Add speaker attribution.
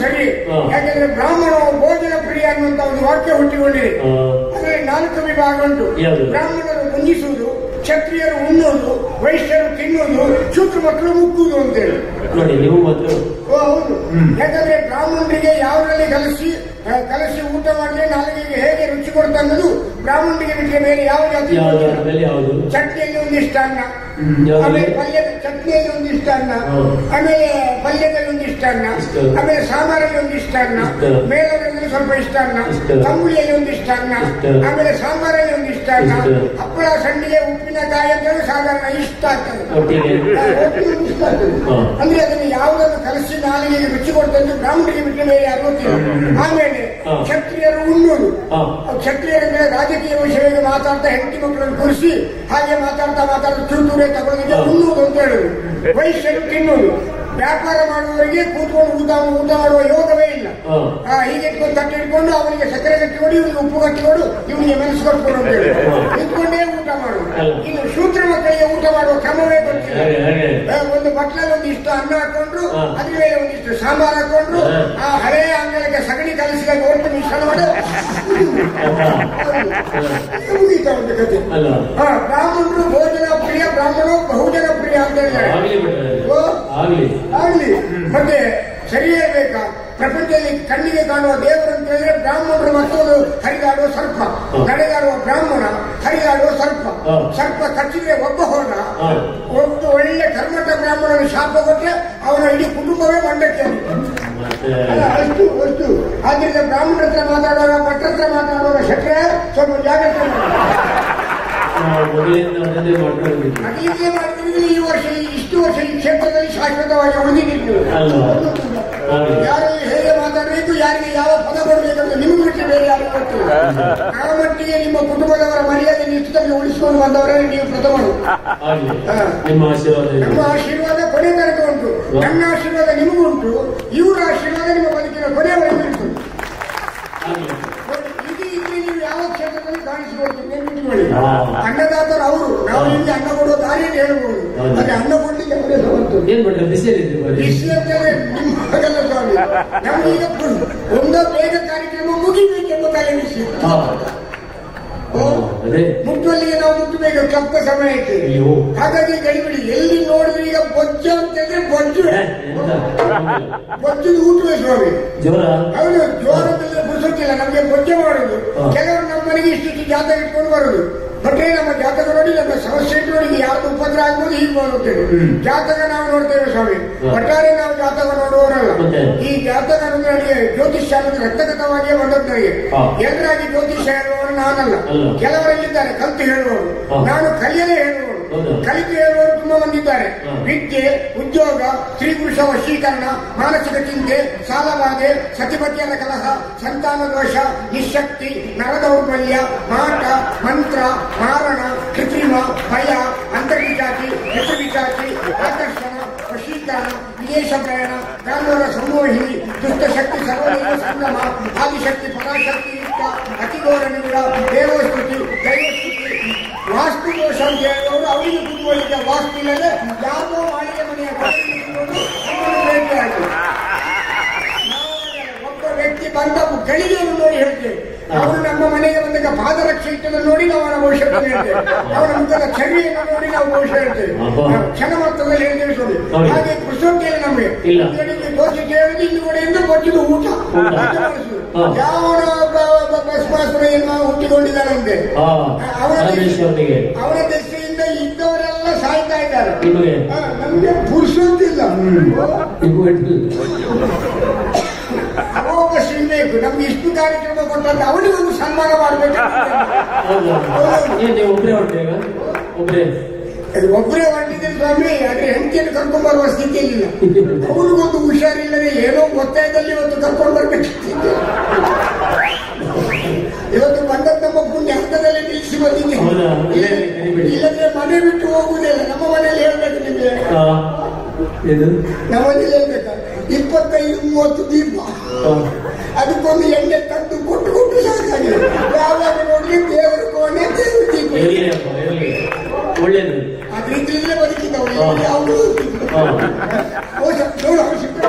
Speaker 1: ಸರಿ
Speaker 2: ಹಾ.
Speaker 1: ಯಾಕಂದ್ರೆ ಬ್ರಾಹ್ಮಣ ಭೋಜನ ಪ್ರಿಯ ಅನ್ನುವಂತ ಒಂದು ವಾಕ್ಯ ಹುಟ್ಟಿಕೊಂಡಿದೆ
Speaker 2: ಆ,
Speaker 1: ಅದರಲ್ಲಿ ನಾಲ್ಕು ವಿಭಾಗ ಉಂಟು
Speaker 2: ಯಾವುದು?
Speaker 1: ಬ್ರಾಹ್ಮಣರು ಮುಂಜಿಸುವುದು ಕ್ಷತ್ರಿಯರು ಉಣ್ಣುವುದು ವೈಶ್ಯರು ತಿನ್ನುವುದು ಶೂದ್ರ ಮಕ್ಕಳು ಮುಕ್ಕುವುದು ಅಂತೇಳಿ
Speaker 2: ನೋಡಿ ನೀವು ಮಾತ್ರ
Speaker 1: ಓ ಹೌದು ಯಾಕಂದ್ರೆ ಬ್ರಾಹ್ಮಣರಿಗೆ ಯಾವುದರಲ್ಲಿ ಕಲಸಿ ಆ, ಕಲಸಿ ಊಟ ಮಾಡಿದ್ರೆ ನಾಲಿಗೆಗೆ ಹೇಗೆ ರುಚಿ ಕೊಡ್ತಾ ಅನ್ನೋದು ಬ್ರಾಹ್ಮಣರಿಗೆ ಬಿಟ್ಟರೆ ಬೇರೆ ಯಾವ ಜಾತಿ
Speaker 2: ಯಾವ್ದು ಅದ್ರಲ್ಲಿ ಯಾವುದು
Speaker 1: ಚಟ್ನಿಯಲ್ಲಿ ಒಂದಿಷ್ಟ ಅನ್ನ
Speaker 2: ಹ್ಮ್, ಯಾವ್ದು?
Speaker 1: ಆಮೇಲೆ ಪಲ್ಯದ ಚಟ್ನಿಯಲ್ಲಿ ಒಂದಿಷ್ಟ ಅನ್ನ
Speaker 2: ಹೌದು.
Speaker 1: ಆಮೇಲೆ ಪಲ್ಯದಲ್ಲಿ ಒಂದಿಷ್ಟ ಅನ್ನ
Speaker 2: ಇಷ್ಟ.
Speaker 1: ಆಮೇಲೆ ಸಾಂಬಾರಲ್ಲಿ ಒಂದಿಷ್ಟ ಅನ್ನ
Speaker 2: ಇಷ್ಟ.
Speaker 1: ಮೇಲೋದ್ರಲ್ಲಿ ಸ್ವಲ್ಪ ಇಷ್ಟ ಅನ್ನ
Speaker 2: ಇಷ್ಟ.
Speaker 1: ತಂಬುಳಿಯಲ್ಲಿ ಒಂದಿಷ್ಟ ಅನ್ನ
Speaker 2: ಇಷ್ಟ.
Speaker 1: ಆಮೇಲೆ ಸಾಂಬಾರಲ್ಲಿ ಒಂದಿಷ್ಟ ಅನ್ನ
Speaker 2: ಇಷ್ಟ.
Speaker 1: ಹಪ್ಪಳ ಸಂಡಿಗೆ ಉಪ್ಪಿನಕಾಯಿ ಅಂತ ಹೇಳಿ ಸಾಧಾರಣ ಇಷ್ಟ ಆಗ್ತದೆ
Speaker 2: ಒಟ್ಟಿಗೆ
Speaker 1: ಆ, ಒಟ್ಟಿಗೆ ಇಷ್ಟ ಆಗ್ತದೆ.
Speaker 2: ಹಾ.
Speaker 1: ಅಂದ್ರೆ ಅದನ್ನು ಯಾವುದನ್ನು ಕಲಸಿ ನಾಲಿಗೆಗೆ ರುಚಿ ಕೊಡ್ತಂದ್ರೆ ಬ್ರಾಹ್ಮಣರಿಗೆ ಬಿಟ್ಟು ಬೇರೆ ಯಾರು ಗೊತ್ತಿಲ್ಲ ಆಮೇಲೆ
Speaker 2: ಹಾ.
Speaker 1: ಕ್ಷತ್ರಿಯರು ಉಣ್ಣುವುದು
Speaker 2: ಹಾ.
Speaker 1: ಕ್ಷತ್ರಿಯರಂದ್ರೆ ರಾಜಕೀಯ ವಿಷಯವಾಗಿ ಮಾತಾಡ್ತಾ ಹೆಂಡತಿ ಮಕ್ಕಳನ್ನು ಕೂರಿಸಿ ಹಾಗೆ ಮಾತಾಡ್ತಾ ಮಾತಾಡ್ತಾ ಚೂಟೂರೆ ತಗೊಳ್ಳೋದಕ್ಕೆ ಉಣ್ಣುವುದು ಅಂತ ಹೇಳುದು ವೈಶ್ಯರು ತಿನ್ನುವುದು ವ್ಯಾಪಾರ ಮಾಡುವವರಿಗೆ ಕೂತ್ಕೊಂಡು ಊಟ ಊಟ ಮಾಡುವ ಯೋಗವೇ ಇಲ್ಲ
Speaker 2: ಹಾ.
Speaker 1: ಆ, ಹೀಗೆ ಇಟ್ಕೊಂಡು ತಟ್ಟೆ ಇಟ್ಕೊಂಡು ಅವನಿಗೆ ಸಕ್ಕರೆ ಗಟ್ಟಿ ಕೊಡಿ ಇವನಿಗೆ ಉಪ್ಪು ಗಟ್ಟಿ ಕೊಡು ಇವನಿಗೆ ಮೆಣಸು ಕೊಟ್ಕೊಡು ಅಂತ ಹೇಳಿ
Speaker 2: ಹಾ.
Speaker 1: ಇಟ್ಕೊಂಡೇ ಊಟ ಮಾಡುದು
Speaker 2: ಅಲ್ಲ.
Speaker 1: ಇನ್ನು ಶೂದ್ರ ಮಕ್ಕಳಿಗೆ ಊಟ ಮಾಡುವ ಕ್ರಮವೇ ಗೊತ್ತಿಲ್ಲ
Speaker 2: ಹಾಗೆ ಹಾಗೆ
Speaker 1: ಆ, ಒಂದು ಬಟ್ಲಲ್ಲಿ ಒಂದಿಷ್ಟು ಅನ್ನ ಹಾಕೊಂಡ್ರು
Speaker 2: ಹಾ.
Speaker 1: ಅದ್ರ ಮೇಲೆ ಒಂದಿಷ್ಟು ಸಾಂಬಾರ್ ಹಾಕೊಂಡ್ರು
Speaker 2: ಹಾ.
Speaker 1: ಆ ಹಳೆಯ ಅಂಗಳಕ್ಕೆ ಸಗಣಿ ಕಲಸಿದಾಗ ಒಟ್ಟು ಮಿಶ್ರಣ ಮಾಡಿ ಮುಗೀತ ಒಂದು ಕತೆ
Speaker 2: ಅಲ್ಲ
Speaker 1: ಹಾ ಬ್ರಾಹ್ಮಣರು ಭೋಜನ ಪ್ರಿಯ ಬ್ರಾಹ್ಮಣರು ಬಹುಜನ ಪ್ರಿಯ ಅಂತ ಹೇಳಿದ್ದಾರೆ
Speaker 2: ಆಗ್ಲಿ ಬಿಟ್ರೆ
Speaker 1: ಓ,
Speaker 2: ಆಗ್ಲಿ
Speaker 1: ಆಗ್ಲಿ ಮತ್ತೆ ಸರಿಯೇ ಬೇಕಾ ಪ್ರಪಂಚದಲ್ಲಿ ಕಣ್ಣಿಗೆ ಕಾಣುವ ದೇವರು ಅಂತ ಹೇಳಿದ್ರೆ ಬ್ರಾಹ್ಮಣರು ಮತ್ತೊಂದು ಹರಿದಾಡುವ ಸರ್ಪ
Speaker 2: ಹಾ.
Speaker 1: ನಡೆದಾಡುವ ಬ್ರಾಹ್ಮಣ ಹರಿದಾಡುವ ಸರ್ಪ
Speaker 2: ಹಾ.
Speaker 1: ಸರ್ಪ ಕಚ್ಚಿದ್ರೆ ಒಬ್ಬ ಹೋದ
Speaker 2: ಹಾ.
Speaker 1: ಒಂದು ಒಳ್ಳೆ ಕರ್ಮಠ ಬ್ರಾಹ್ಮಣನ ಶಾಪ ಕೊಟ್ರೆ ಅವನ ಇಡೀ ಕುಟುಂಬವೇ ಮಂಡಕ್ಕೆ ಹೋಗುತ್ತೆ.
Speaker 2: ಮತ್ತೆ
Speaker 1: ಅಲ್ಲ, ಅಷ್ಟು ಅಷ್ಟು ಆದ್ರಿಂದ ಬ್ರಾಹ್ಮಣರ ಹತ್ರ ಮಾತಾಡುವಾಗ ಭಟ್ರ ಹತ್ರ ಮಾತಾಡುವಾಗ ಶೆಟ್ರೆ ಸ್ವಲ್ಪ ಜಾಗ್ರತೆ ಮಾಡಿ
Speaker 2: ನಾವು ಮೊದಲಿಂದ ಅದನ್ನೇ ಮಾಡ್ಕೊಂಡಿದ್ವಿ
Speaker 1: ಅಡಿಗೆ ಮಾಡ್ತಿದ್ರೆ ಈ ವರ್ಷ ಇಷ್ಟು ವರ್ಷ ಈ ಕ್ಷೇತ್ರದಲ್ಲಿ ಶಾಶ್ವತವಾಗಿ ಉಳಿದಿದ್ದು
Speaker 2: ಅಲ್ವಾ? ಹಾಗೆ.
Speaker 1: ಯಾರು ಹೇಗೆ ಮಾತಾಡಬೇಕು ಯಾರಿಗೆ ಯಾವ ಪದ ಕೊಡಬೇಕಂತ ನಿಮ್ಗೆ ಬಿಟ್ಟು ಬೇರೆ ಯಾರು ಗೊತ್ತಿಲ್ಲ ಆ ಮಟ್ಟಿಗೆ ನಿಮ್ಮ ಕುಟುಂಬದವರ ಮರ್ಯಾದೆ ನಿಷ್ಠದಲ್ಲಿ ಉಳಿಸಿಕೊಂಡು ಬಂದವರೇ ನೀವು ಪ್ರಥಮರು
Speaker 2: ಆಗ್ಲಿ
Speaker 1: ಹಾ.
Speaker 2: ನಿಮ್ಮ ಆಶೀರ್ವಾದ ಇರ್ಲಿ.
Speaker 1: ನಮ್ಮ ಆಶೀರ್ವಾದ ಕೊನೆ ತನಕ ಉಂಟು ನನ್ನ ಆಶೀರ್ವಾದ ನಿಮಗುಂಟು ಇವರ ಆಶೀರ್ವಾದ ನಿಮ್ಮ ಬದುಕಿನ ಕೊನೆಯವರೆಗೂ ಉಂಟು
Speaker 2: ಆಗ್ಲಿ.
Speaker 1: ನೋಡಿ, ಇದು ಇದ್ರೆ ನೀವು ಯಾವ ಕ್ಷೇತ್ರದಲ್ಲಿ ಕಾಣಿಸಿಕೊಳ್ತೀವಿ ನೆನ್ಪಿಟ್ಕೊಳ್ಳಿ
Speaker 2: ಹಾ.
Speaker 1: ಅನ್ನದಾತರು ಅವರು ನಾವು ನಿಮ್ಗೆ ಅನ್ನ ಕೊಡುವ ದಾರಿಯನ್ನು ಹೇಳ್ಬೋದು
Speaker 2: ಹೌದು.
Speaker 1: ಅದೇ ಅನ್ನ ಕೊಡ್ಲಿಕ್ಕೆ ಅವರೇ ಸಮರ್ಥ
Speaker 2: ಏನ್ ಬಿಟ್ರೆ ಬಿಸಿಲಿದೆ ಬರೀ
Speaker 1: ಬಿಸಿ ಅಂತಂದ್ರೆ ನಿಮ್ಮ ಹಾಗಲ್ಲ ಸ್ವಾಮಿ ನಮಗೀಗ ಒಂದೋ ಬೇಗ ಕಾರ್ಯಕ್ರಮ ಮುಗಿಬೇಕೆಂಬ ತಲೆ ಬಿಸಿ
Speaker 2: ಹಾ. ಹಾ, ಅದೇ
Speaker 1: ಮುಟ್ಟುವಲ್ಲಿಗೆ ನಾವು ಮುಟ್ಟಬೇಕು ತಪ್ಪ ಸಮಯಕ್ಕೆ
Speaker 2: ಅಯ್ಯೋ
Speaker 1: ಹಾಗಾಗಿ ಗಡಿಬಿಡಿ ಎಲ್ಲಿ ನೋಡಿದ್ರೆ ಈಗ ಬೊಜ್ಜ ಅಂತಂದ್ರೆ ಬೊಜ್ಜು
Speaker 2: ಏ, ಎಂತ
Speaker 1: ಬೊಜ್ಜದ ಊಟವೇ ಸ್ವಾಮಿ
Speaker 2: ಜೋರ
Speaker 1: ಹೌದು ಜೋರದಲ್ಲಿ ಪುರುಸಕ್ಕಿಲ್ಲ ನಮ್ಗೆ ಬೊಜ್ಜೆ ಮಾಡುದು
Speaker 2: ಹಾ.
Speaker 1: ಕೆಲವರು ನಮ್ಮ ಮನೆಗೆ ಇಷ್ಟಿಷ್ಟು ಜಾತಕ ಇಟ್ಕೊಂಡು ಬರುದು ಬಟ್ರೆ ನಮ್ಮ ಜಾತಕ ನೋಡಿ ನಮ್ಮ ಸಮಸ್ಯೆ ಇಟ್ಟು ನೋಡಿ ಯಾವ್ದು ಉಪದ್ರ ಆಗ್ಬೋದು ಹೀಗೆ ಬರುತ್ತೇವೆ
Speaker 2: ಹ್ಮ್.
Speaker 1: ಜಾತಕ ನಾವು ನೋಡ್ತೇವೆ ಸ್ವಾಮಿ
Speaker 2: ಹಾ.
Speaker 1: ಒಟ್ಟಾರೆ ನಾವು ಜಾತಕ ನೋಡುವವರಲ್ಲ
Speaker 2: ಮತ್ತೆ?
Speaker 1: ಈ ಜಾತಕ ಅನ್ನೋದು ನನಗೆ ಜ್ಯೋತಿಷ್ಯ ಅನ್ನೋದು ರಕ್ತಗತವಾಗಿಯೇ ಬಂದದ್ದು ನನಗೆ
Speaker 2: ಹಾ.
Speaker 1: ಎಲ್ಲರಾಗಿ ಜ್ಯೋತಿಷ್ಯ ಹೇಳುವವರು ನಾನಲ್ಲ
Speaker 2: ಅಲ್ಲ.
Speaker 1: ಕೆಲವರಲ್ಲಿದ್ದಾರೆ ಕಲ್ತು ಹೇಳುವವರು
Speaker 2: ಹಾ.
Speaker 1: ನಾನು ಕಲಿಯಲೇ ಹೇಳುವವರು
Speaker 2: ಹೌದಾ?
Speaker 1: ಕಲಿತು ಹೇಳುವವರು ತುಂಬಾ ಮಂದಿದ್ದಾರೆ
Speaker 2: ಹಾ.
Speaker 1: ವಿದ್ಯೆ ಉದ್ಯೋಗ ಸ್ತ್ರೀ ಪುರುಷ ವಶೀಕರಣ ಮಾನಸಿಕ ಚಿಂತೆ ಸಾಲಬಾಧೆ ಸತಿಪತಿಯರ ಕಲಹ ಸಂತಾನ ದೋಷ ನಿಶಕ್ತಿ ನರದೌರ್ಬಲ್ಯ ಮಾಟ ಮಂತ್ರ ಮಾರಣ ಕೃತ್ರಿಮ ಭಯ ಅಂತರ್ವಿಚಾತಿ ಹೆಸರುವಿಚಾತಿ ಆಕರ್ಷಣ ವಶೀಕರಣ ವಿದೇಶ ಪ್ರಯಾಣ ಗಾಂಧವರ ಸಂಮೋಹಿನಿ ದುಷ್ಟಶಕ್ತಿ ಸರ್ವದೈವ ಸಂಗಮ ಆದಿಶಕ್ತಿ ಪರಾಶಕ್ತಿ ಯುಕ್ತ ಅತಿಘೋರ ನಿಗುಡ ದೇವಸ್ತುತಿ ದೈವಸ್ತುತಿ ವಾಸ್ತು ದೋಷ ಅಂತ ಹೇಳುವವರು ಅವರಿಗೆ ಕುತೂಹಲಿಕ ವಾಸ್ತು ಇಲ್ಲದೆ ಯಾವುದೋ ಮಾಳಿಗೆ ಮನೆಯ ಕೊಠಡಿಗೆ ಕೂತ್ಕೊಂಡು ನಮ್ಮನ್ನು ಭೇಟಿಯಾಗಿ ನಾವು ಒಬ್ಬ ವ್ಯಕ್ತಿ ಬಂದ ಗಳಿಗೆಯನ್ನು ನೋಡಿ ಹೇಳ್ತೇವೆ ಅವನು ನಮ್ಮ ಮನೆಗೆ ಬಂದಾಗ ಪಾದರಕ್ಷೆ ಇಟ್ಟದನ್ನು ನೋಡಿ ನಾವು ಅವನ ಭವಿಷ್ಯವನ್ನು ಹೇಳ್ತೇವೆ ಅವನ ಮುಖದ ಚರ್ಯೆಯನ್ನು ನೋಡಿ ನಾವು ಭವಿಷ್ಯ ಹೇಳ್ತೇವೆ
Speaker 2: ಅಬ್ಬಾ.
Speaker 1: ನಾವು ಕ್ಷಣ ಮಾತ್ರದಲ್ಲಿ ಹೇಳ್ತೇವೆ ನೋಡಿ
Speaker 2: ಹೌದು.
Speaker 1: ಹಾಗೆ ಕುಸೋಟಿಯಲ್ಲಿ ನಮಗೆ
Speaker 2: ಇಲ್ಲ.
Speaker 1: ಬೆಳಿಗ್ಗೆ ದೋಸೆ ಕೇಳಿದ್ರೆ ಇನ್ನು ಕಡೆಯಿಂದ ಕೊಚ್ಚಿದ ಊಟ
Speaker 2: ಊಟ.
Speaker 1: ಊಟ ಮಾಡಿಸುದು.
Speaker 2: ಹಾ.
Speaker 1: ಯಾವನ ಭಸ್ಮಾಸುರೆಯನ್ನು ಹುಟ್ಟಿಕೊಂಡಿದ್ದಾನಂತೆ
Speaker 2: ಹಾ
Speaker 1: ಅವನ
Speaker 2: ಪರಮೇಶ್ವರನಿಗೆ
Speaker 1: ಅವನ ದೃಷ್ಟಿಯಿಂದ ಇದ್ದವರೆಲ್ಲ ಸಾಯ್ತಾ ಇದ್ದಾರೆ
Speaker 2: ನಿಮಗೆ
Speaker 1: ಆ, ನಮ್ಗೆ ಪುರುಷೊಂದಿಲ್ಲ
Speaker 2: ನಿಮಗೂ ಇಟ್ಟು
Speaker 1: ಅಮೋಘ ಬೇಕು ನಮ್ಗೆ ಇಷ್ಟು ಕಾರ್ಯಕ್ರಮ ಕೊಟ್ಟಂತ ಅವನಿಗೊಂದು ಸನ್ಮಾನ ಮಾಡಬೇಕು
Speaker 2: ಹೌದಾ ಏನ್ ನೀವು ಒಬ್ರೇ ಹೊರಟೀಗ ಒಬ್ರೇ
Speaker 1: ಒಬ್ಬರೇ ಹೊರಟಿದ್ರೆ ಸ್ವಾಮಿ ಅದ್ರ ಹೆಂಡತಿಯನ್ನು ಕರ್ಕೊಂಡ್ ಬರುವ ಸ್ಥಿತಿಯಲ್ಲಿಲ್ಲ ಅವನಿಗೊಂದು ಹುಷಾರಿಲ್ಲದೆ ಏನೋ ಒತ್ತಾಯದಲ್ಲಿ ಇವತ್ತು ಕರ್ಕೊಂಡು ಬರ್ಬೇಕಿತ್ತು ಇವತ್ತು ಬಂದದ್ದು ನಮ್ಮ ಪುಣ್ಯ ಹಂತದಲ್ಲಿ ನಿಲ್ಲಿಸಿ ಬಂದಿದ್ದೆ
Speaker 2: ಹೌದಾ? ಇಲ್ಲೇ ಕರಿಬೇಡಿ.
Speaker 1: ಇಲ್ಲದ್ರೆ ಮನೆ ಬಿಟ್ಟು ಹೋಗುವುದಿಲ್ಲ ನಮ್ಮ ಮನೆಯಲ್ಲಿ ಹೇಳ್ಬೇಕು ನಿಮಗೆ
Speaker 2: ಆ, ಇದು
Speaker 1: ನಮ್ಮ ಮನೇಲಿ ಹೇಳ್ಬೇಕ ಇಪ್ಪತ್ತೈದು ಮೂವತ್ತು ದೀಪ
Speaker 2: ಆ,
Speaker 1: ಅದಕ್ಕೊಂದು ಎಣ್ಣೆ ತಂದು ಕೊಟ್ಟು ಕೊಟ್ಟು ಸಾಕಾಗಿದೆ ಯಾವಾಗ ನೋಡ್ಲಿ ದೇವರ ಕೋಣೆ ದೇವರ ದೀಪ
Speaker 2: ಇರ್ಲಿ ಅಪ್ಪ ಇರ್ಲಿ ಒಳ್ಳೇದು
Speaker 1: ಅದ್ರಿಂದಲೇ ಬದುಕಿದ್ದವು
Speaker 2: ಹಾ.
Speaker 1: ಯಾವುದು
Speaker 2: ಹಾ
Speaker 1: ನೋಡು ಅವ್ರು ಶುಕ್ರ